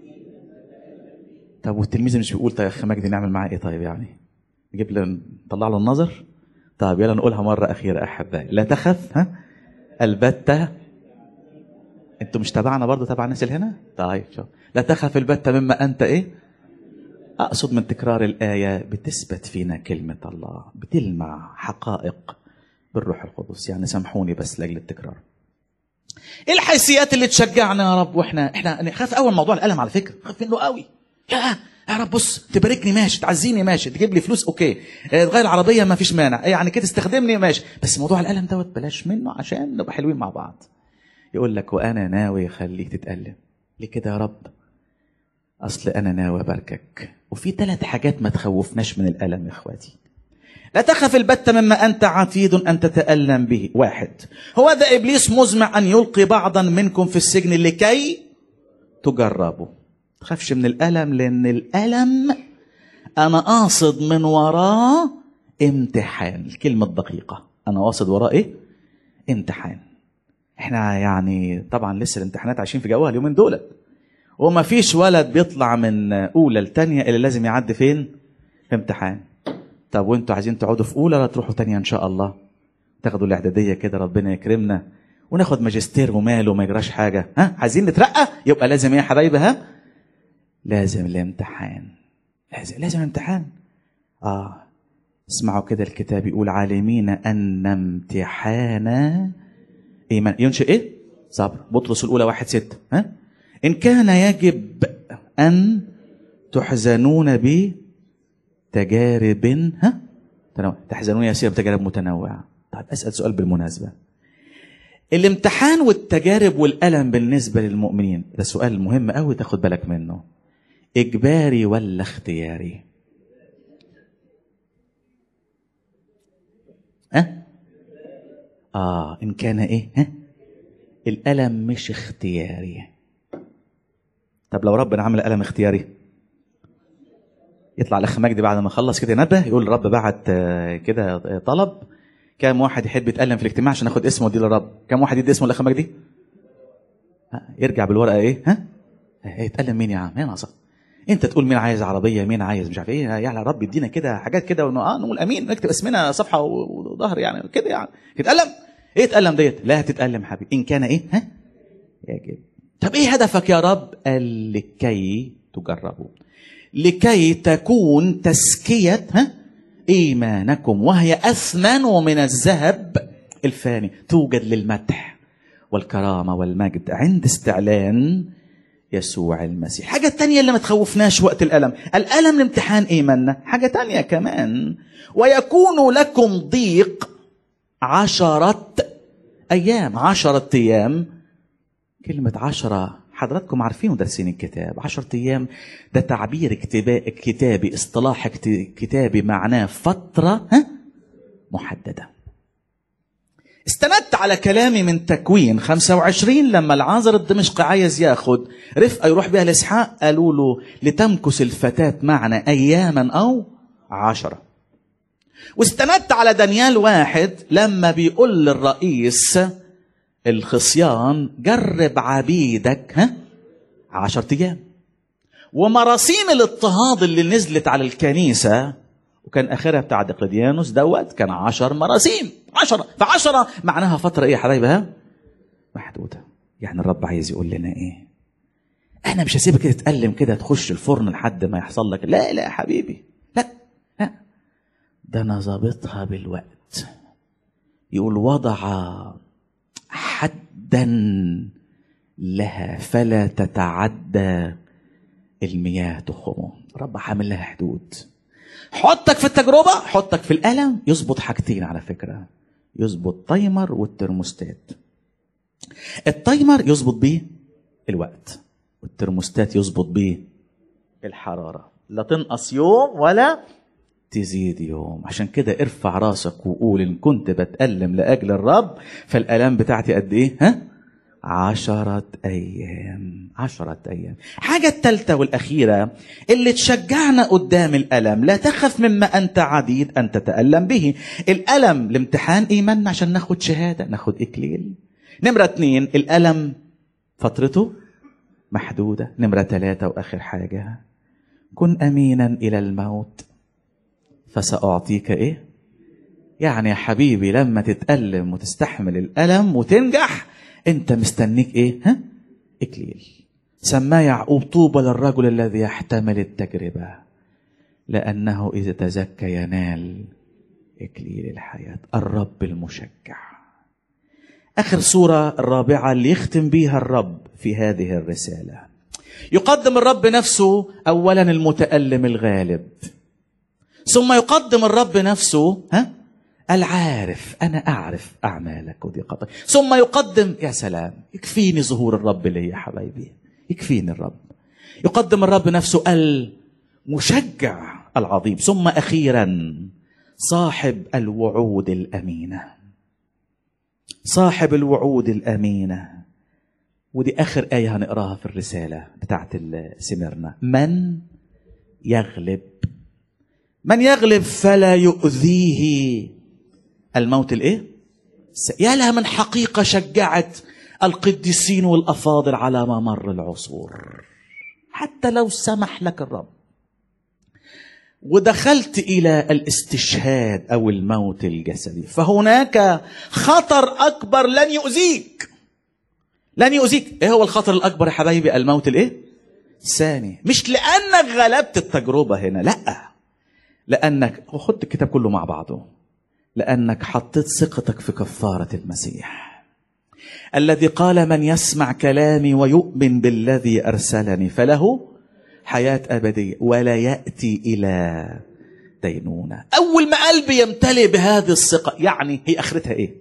Speaker 1: طب والتلميذ مش بيقول طيب يا أخ مجدي نعمل معاه إيه طيب يعني نجيب له نطلع له النظر طيب يلا نقولها مرة أخيرة أحبائي لا تخف ها البتة انتوا مش تبعنا برضه تبع الناس اللي هنا طيب شوف لا تخف البتة مما أنت إيه أقصد من تكرار الآية بتثبت فينا كلمة الله بتلمع حقائق بالروح القدس يعني سامحوني بس لأجل التكرار ايه الحيثيات اللي تشجعنا يا رب واحنا احنا نخاف اول موضوع الالم على فكره خاف منه قوي يا يا رب بص تباركني ماشي تعزيني ماشي تجيب لي فلوس اوكي اه، تغير العربيه ما فيش مانع يعني كده تستخدمني ماشي بس موضوع الالم دوت بلاش منه عشان نبقى حلوين مع بعض يقول لك وانا ناوي اخليك تتالم ليه كده يا رب اصل انا ناوي اباركك وفي ثلاث حاجات ما تخوفناش من الالم يا اخواتي لا تخف البتة مما أنت عتيد أن تتألم به واحد هو ذا إبليس مزمع أن يلقي بعضا منكم في السجن لكي تجربوا تخافش من الألم لأن الألم أنا قاصد من وراه امتحان الكلمة الدقيقة أنا قاصد وراه إيه؟ امتحان احنا يعني طبعا لسه الامتحانات عايشين في جوها اليومين دول وما فيش ولد بيطلع من اولى لتانية اللي لازم يعدي فين في امتحان طب وانتوا عايزين تقعدوا في اولى ولا تروحوا تانية ان شاء الله تاخدوا الاعداديه كده ربنا يكرمنا وناخد ماجستير وماله وما يجراش حاجه ها عايزين نترقى يبقى لازم ايه يا حبايبي ها لازم الامتحان لازم لازم امتحان اه اسمعوا كده الكتاب يقول عالمين ان امتحان ايمان ينشئ ايه صبر بطرس الاولى واحد ستة ها ان كان يجب ان تحزنون بتجارب ها تنوع. تحزنون يسير بتجارب متنوعه طيب اسال سؤال بالمناسبه الامتحان والتجارب والالم بالنسبه للمؤمنين ده سؤال مهم قوي تاخد بالك منه اجباري ولا اختياري ها اه ان كان ايه ها الالم مش اختياري طب لو ربنا عمل الم اختياري يطلع الاخ مجدي بعد ما خلص كده ينبه يقول الرب بعت آه، كده آه، طلب كم واحد يحب يتالم في الاجتماع عشان ناخد اسمه ودي للرب كم واحد يدي اسمه الاخ مجدي ها، يرجع بالورقه ايه ها ها، يتالم مين يا عم يا ناصر انت تقول مين عايز عربيه مين عايز مش عارف ايه يعني يا رب ادينا كده حاجات كده ون- اه نقول امين نكتب اسمنا صفحه و- وظهر يعني كده يعني تتالم ايه تتالم ديت لا هتتالم حبيبي ان كان ايه ها يجب طب ايه هدفك يا رب قال لكي تجربوا لكي تكون تزكيه ها ايمانكم وهي اثمن من الذهب الفاني توجد للمدح والكرامه والمجد عند استعلان يسوع المسيح حاجة تانية اللي ما تخوفناش وقت الألم الألم لامتحان إيماننا حاجة تانية كمان ويكون لكم ضيق عشرة أيام عشرة أيام كلمة عشرة حضراتكم عارفين ودرسين الكتاب عشرة أيام ده تعبير اكتبا- كتابي اصطلاح اكت- كتابي معناه فترة ها محددة استندت على كلامي من تكوين 25 لما العازر الدمشقي عايز ياخد رفقه يروح بها لاسحاق قالوا له لتمكث الفتاه معنا اياما او عشره واستندت على دانيال واحد لما بيقول للرئيس الخصيان جرب عبيدك ها عشرة ايام ومراسيم الاضطهاد اللي نزلت على الكنيسه وكان اخرها بتاع دقلديانوس دوت كان عشر مراسيم عشرة فعشرة معناها فترة ايه يا حبايبي ها محدودة يعني الرب عايز يقول لنا ايه انا مش هسيبك كده تتألم كده تخش الفرن لحد ما يحصل لك لا لا يا حبيبي لا لا ده انا ظابطها بالوقت يقول وضع حدا لها فلا تتعدى المياه تخمه رب عامل لها حدود حطك في التجربة حطك في الألم يظبط حاجتين على فكرة يظبط تايمر والترموستات التايمر يظبط بيه الوقت والترموستات يظبط بيه الحرارة لا تنقص يوم ولا تزيد يوم عشان كده ارفع راسك وقول ان كنت بتألم لأجل الرب فالآلام بتاعتي قد ايه ها عشرة أيام عشرة أيام حاجة التالتة والأخيرة اللي تشجعنا قدام الألم لا تخف مما أنت عديد أن تتألم به الألم لامتحان إيماننا عشان ناخد شهادة ناخد إكليل نمرة اتنين الألم فترته محدودة نمرة ثلاثة وآخر حاجة كن أمينا إلى الموت فسأعطيك إيه يعني يا حبيبي لما تتألم وتستحمل الألم وتنجح أنت مستنيك إيه ها إكليل سماه يعقوب طوبى للرجل الذي يحتمل التجربة لأنه إذا تزكى ينال إكليل الحياة الرب المشجع آخر صورة الرابعة اللي يختم بيها الرب في هذه الرسالة يقدم الرب نفسه أولا المتألم الغالب ثم يقدم الرب نفسه ها العارف أنا أعرف أعمالك وضيقتك ثم يقدم يا سلام يكفيني ظهور الرب لي يا حبايبي يكفيني الرب يقدم الرب نفسه المشجع العظيم ثم أخيرا صاحب الوعود الأمينة صاحب الوعود الأمينة ودي آخر آية هنقراها في الرسالة بتاعت سمرنا من يغلب من يغلب فلا يؤذيه الموت الايه يا لها من حقيقة شجعت القديسين والأفاضل على ما مر العصور حتى لو سمح لك الرب ودخلت إلى الاستشهاد أو الموت الجسدي فهناك خطر أكبر لن يؤذيك لن يؤذيك ايه هو الخطر الأكبر يا حبايبي الموت الايه ثاني مش لأنك غلبت التجربة هنا لأ لأنك خد الكتاب كله مع بعضه لأنك حطيت ثقتك في كفارة المسيح الذي قال من يسمع كلامي ويؤمن بالذي أرسلني فله حياة أبدية ولا يأتي إلى دينونة أول ما قلبي يمتلئ بهذه الثقة يعني هي آخرتها إيه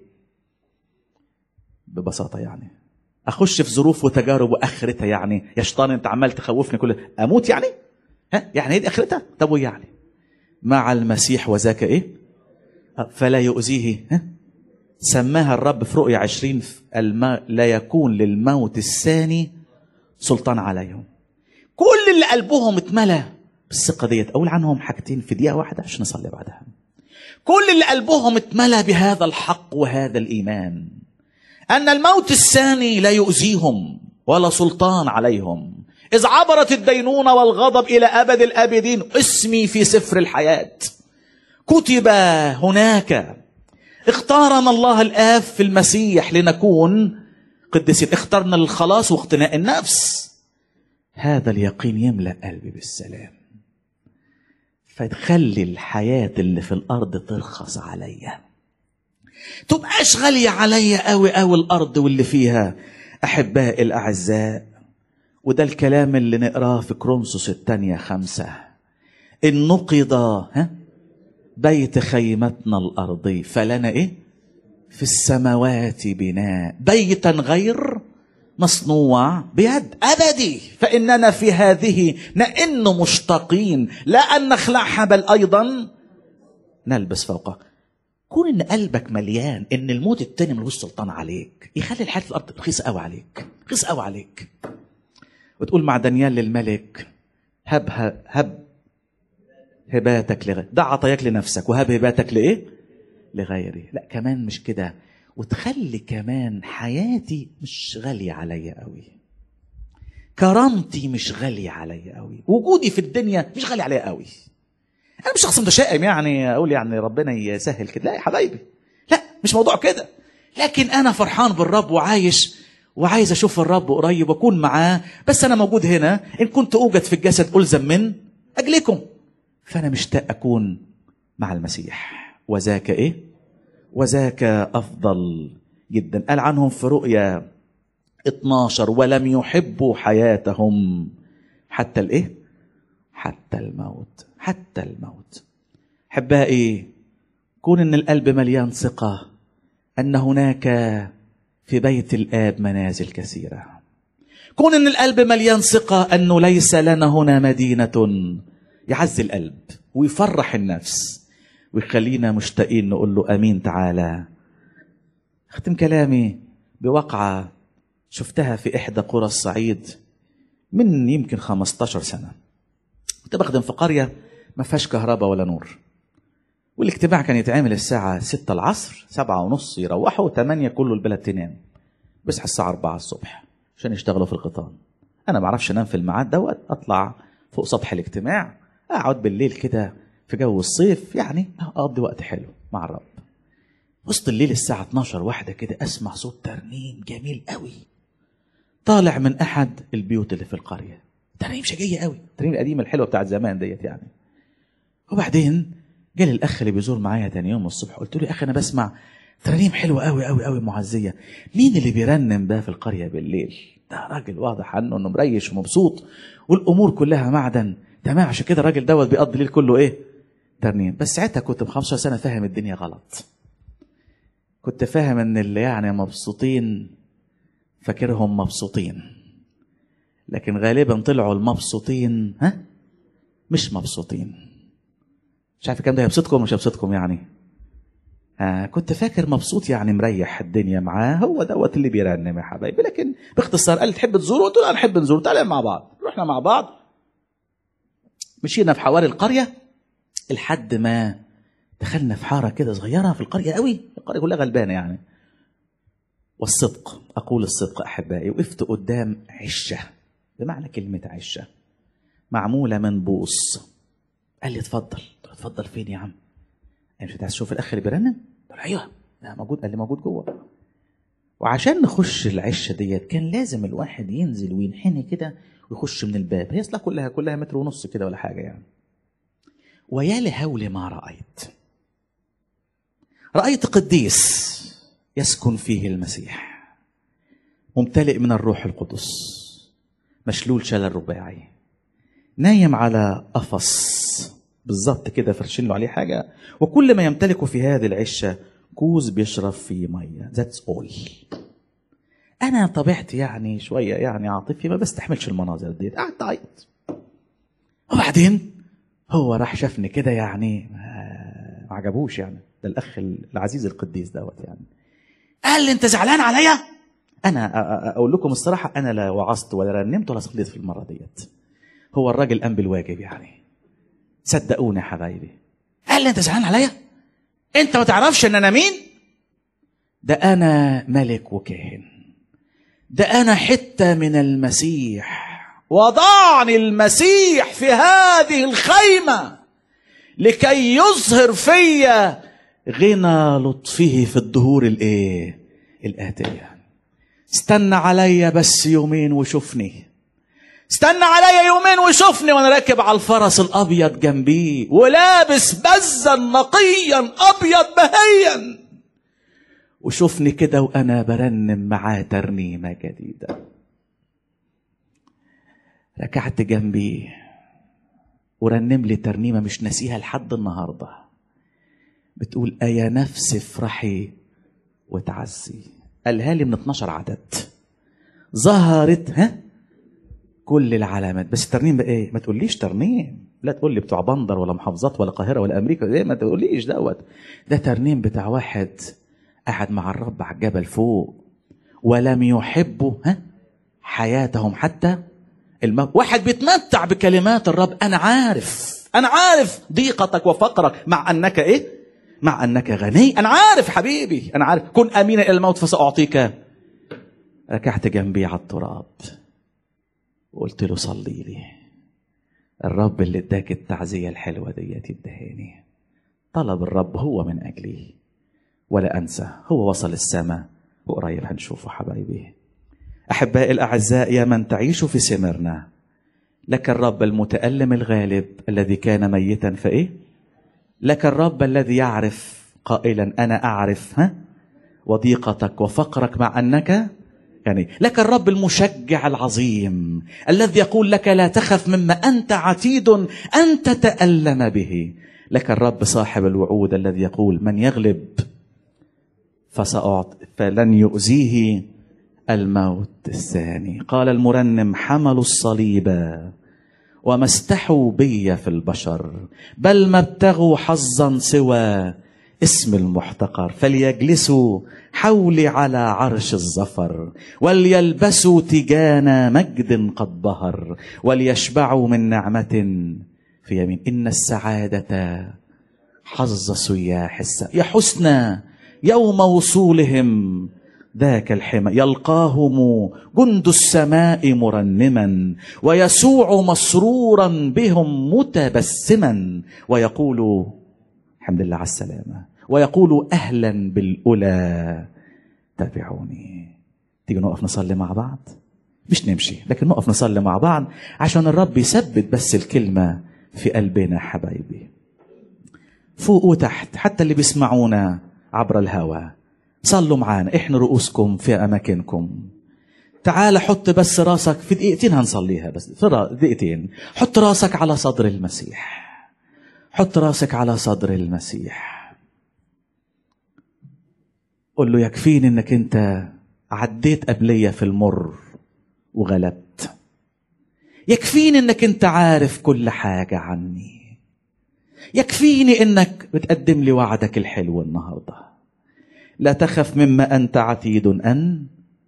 Speaker 1: ببساطة يعني أخش في ظروف وتجارب وآخرتها يعني يا شيطان أنت عمال تخوفني كل أموت يعني ها يعني هي دي آخرتها طب يعني مع المسيح وذاك إيه فلا يؤذيه ها سماها الرب في رؤيا عشرين الما لا يكون للموت الثاني سلطان عليهم كل اللي قلبهم اتملى بالثقه ديت اقول عنهم حاجتين في دقيقه واحده عشان نصلي بعدها كل اللي قلبهم اتملى بهذا الحق وهذا الايمان ان الموت الثاني لا يؤذيهم ولا سلطان عليهم اذ عبرت الدينونه والغضب الى ابد الابدين اسمي في سفر الحياه كتب هناك اختارنا الله الآب في المسيح لنكون قديسين اخترنا الخلاص واقتناء النفس هذا اليقين يملأ قلبي بالسلام فتخلي الحياة اللي في الأرض ترخص عليا تبقاش غالية عليا قوي قوي الأرض واللي فيها أحبائي الأعزاء وده الكلام اللي نقراه في كرونسوس الثانية خمسة إن نقض ها بيت خيمتنا الأرضي فلنا إيه في السماوات بناء بيتا غير مصنوع بيد أبدي فإننا في هذه نئن مشتاقين لا أن نخلعها بل أيضا نلبس فوقها كون ان قلبك مليان ان الموت التاني ملوش سلطان عليك يخلي الحياه في الارض رخيصه قوي عليك رخيص قوي عليك وتقول مع دانيال للملك هب هب هباتك لغير ده عطاياك لنفسك وهب هباتك لايه لغيري لا كمان مش كده وتخلي كمان حياتي مش غالية عليا قوي كرامتي مش غالية عليا قوي وجودي في الدنيا مش غالي عليا قوي انا مش شخص متشائم يعني اقول يعني ربنا يسهل كده لا يا حبايبي لا مش موضوع كده لكن انا فرحان بالرب وعايش وعايز اشوف الرب قريب واكون معاه بس انا موجود هنا ان كنت اوجد في الجسد الزم من اجلكم فأنا مشتاق أكون مع المسيح وذاك إيه؟ وذاك أفضل جدا قال عنهم في رؤيا 12 ولم يحبوا حياتهم حتى الإيه؟ حتى الموت حتى الموت أحبائي كون إن القلب مليان ثقة أن هناك في بيت الآب منازل كثيرة كون إن القلب مليان ثقة أنه ليس لنا هنا مدينة يعزي القلب ويفرح النفس ويخلينا مشتاقين نقول له امين تعالى اختم كلامي بوقعه شفتها في احدى قرى الصعيد من يمكن 15 سنه كنت بخدم في قريه ما فيهاش كهرباء ولا نور والاجتماع كان يتعمل الساعة 6 العصر سبعة ونص يروحوا 8 كله البلد تنام بصحى الساعة 4 الصبح عشان يشتغلوا في القطان أنا ما أعرفش أنام في الميعاد دوت أطلع فوق سطح الاجتماع اقعد بالليل كده في جو الصيف يعني اقضي وقت حلو مع الرب وسط الليل الساعة 12 واحدة كده اسمع صوت ترنيم جميل قوي طالع من احد البيوت اللي في القرية ترنيم شجية قوي الترنيم القديمة الحلوة بتاعت زمان ديت يعني وبعدين جالي الاخ اللي بيزور معايا تاني يوم الصبح قلت له يا اخي انا بسمع ترانيم حلوة قوي قوي قوي معزية مين اللي بيرنم ده في القرية بالليل ده راجل واضح عنه انه مريش ومبسوط والامور كلها معدن تمام عشان كده الراجل دوت بيقضي الليل كله ايه ترنيم بس ساعتها كنت ب 15 سنه فاهم الدنيا غلط كنت فاهم ان اللي يعني مبسوطين فاكرهم مبسوطين لكن غالبا طلعوا المبسوطين ها مش مبسوطين مش عارف الكلام ده يبسطكم ولا مش يبسطكم يعني آه كنت فاكر مبسوط يعني مريح الدنيا معاه هو دوت اللي بيرنم يا حبايبي لكن باختصار قال لي تحب تزوره قلت له انا احب نزور تعالى مع بعض رحنا مع بعض مشينا في حواري القريه لحد ما دخلنا في حاره كده صغيره في القريه قوي القريه كلها غلبانه يعني والصدق اقول الصدق احبائي وقفت قدام عشه بمعنى كلمه عشه معموله من بوص قال لي اتفضل قلت له اتفضل فين يا عم يعني مش عايز تشوف الاخ اللي بيرنم قلت له ايوه لا موجود قال لي موجود جوه وعشان نخش العشه ديت كان لازم الواحد ينزل وينحني كده ويخش من الباب هي اصلا كلها كلها متر ونص كده ولا حاجه يعني ويا لهول ما رايت رايت قديس يسكن فيه المسيح ممتلئ من الروح القدس مشلول شلل رباعي نايم على قفص بالظبط كده فرشين له عليه حاجه وكل ما يمتلكه في هذه العشه كوز بيشرب فيه ميه ذاتس اول انا طبيعتي يعني شويه يعني عاطفي ما بستحملش المناظر دي قعدت اعيط وبعدين هو راح شافني كده يعني ما ما عجبوش يعني ده الاخ العزيز القديس دوت يعني قال لي انت زعلان عليا انا أ- أ- اقول لكم الصراحه انا لا وعظت ولا رنمت ولا صليت في المره ديت هو الراجل قام بالواجب يعني صدقوني يا حبايبي قال لي انت زعلان عليا انت ما تعرفش ان انا مين ده انا ملك وكاهن ده انا حته من المسيح وضعني المسيح في هذه الخيمه لكي يظهر فيا غنى لطفه في الدهور الايه الاتيه استنى عليا بس يومين وشوفني استنى عليا يومين وشوفني وانا راكب على الفرس الابيض جنبيه ولابس بزا نقيا ابيض بهيا وشوفني كده وانا برنم معاه ترنيمه جديده ركعت جنبي ورنم لي ترنيمه مش ناسيها لحد النهارده بتقول ايا نفس افرحي وتعزي قالها لي من 12 عدد ظهرت ها كل العلامات بس الترنيم بقى ايه ما تقوليش ترنيم لا تقول لي بتوع بندر ولا محافظات ولا القاهره ولا امريكا ايه ما تقوليش دوت ده ترنيم بتاع واحد قعد مع الرب على الجبل فوق ولم يحبوا ها حياتهم حتى الموت واحد بيتمتع بكلمات الرب انا عارف انا عارف ضيقتك وفقرك مع انك ايه مع انك غني انا عارف حبيبي انا عارف كن امينا الى الموت فساعطيك ركعت جنبي على التراب وقلت له صلي لي الرب اللي اداك التعزية الحلوة ديت ادهاني طلب الرب هو من أجلي ولا أنسى هو وصل السماء وقريب هنشوفه حبايبي أحبائي الأعزاء يا من تعيش في سمرنا لك الرب المتألم الغالب الذي كان ميتا فإيه لك الرب الذي يعرف قائلا أنا أعرف ها وضيقتك وفقرك مع أنك يعني لك الرب المشجع العظيم الذي يقول لك لا تخف مما انت عتيد ان تتالم به لك الرب صاحب الوعود الذي يقول من يغلب فسأعط فلن يؤذيه الموت الثاني قال المرنم حملوا الصليب وما استحوا بي في البشر بل ما ابتغوا حظا سوى اسم المحتقر فليجلسوا حولي على عرش الظفر وليلبسوا تيجان مجد قد بهر وليشبعوا من نعمة في يمين إن السعادة حظ سياح السماء يا حسنى يوم وصولهم ذاك الحمى يلقاهم جند السماء مرنما ويسوع مسرورا بهم متبسما ويقول الحمد لله على السلامة ويقول أهلا بالأولى تابعوني تيجي نقف نصلي مع بعض مش نمشي لكن نقف نصلي مع بعض عشان الرب يثبت بس الكلمة في قلبنا حبايبي فوق وتحت حتى اللي بيسمعونا عبر الهوى صلوا معانا احنا رؤوسكم في أماكنكم تعال حط بس راسك في دقيقتين هنصليها بس في دقيقتين حط راسك على صدر المسيح حط راسك على صدر المسيح قل له يكفيني انك انت عديت قبلية في المر وغلبت يكفيني انك انت عارف كل حاجة عني يكفيني انك بتقدم لي وعدك الحلو النهارده لا تخف مما انت عتيد ان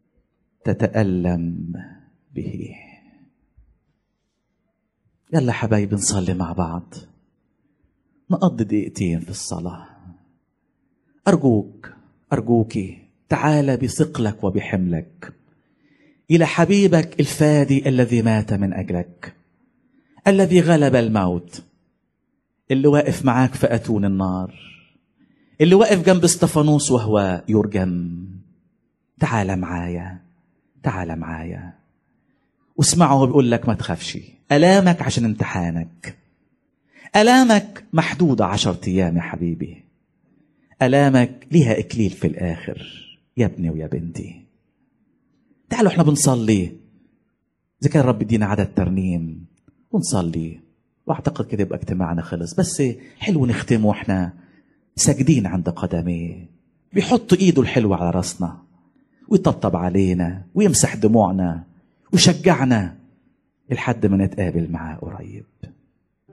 Speaker 1: تتالم به يلا حبايبي نصلي مع بعض نقضي دقيقتين في الصلاه ارجوك ارجوكي تعال بثقلك وبحملك الى حبيبك الفادي الذي مات من اجلك الذي غلب الموت اللي واقف معاك في اتون النار اللي واقف جنب استفانوس وهو يرجم تعال معايا تعال معايا واسمعه وهو بيقول لك ما تخافش الامك عشان امتحانك الامك محدوده عشرة ايام يا حبيبي الامك ليها اكليل في الاخر يا ابني ويا بنتي تعالوا احنا بنصلي اذا كان رب يدينا عدد ترنيم ونصلي واعتقد كده يبقى اجتماعنا خلص بس حلو نختم واحنا ساجدين عند قدميه بيحط ايده الحلوه على راسنا ويطبطب علينا ويمسح دموعنا ويشجعنا لحد ما نتقابل معاه قريب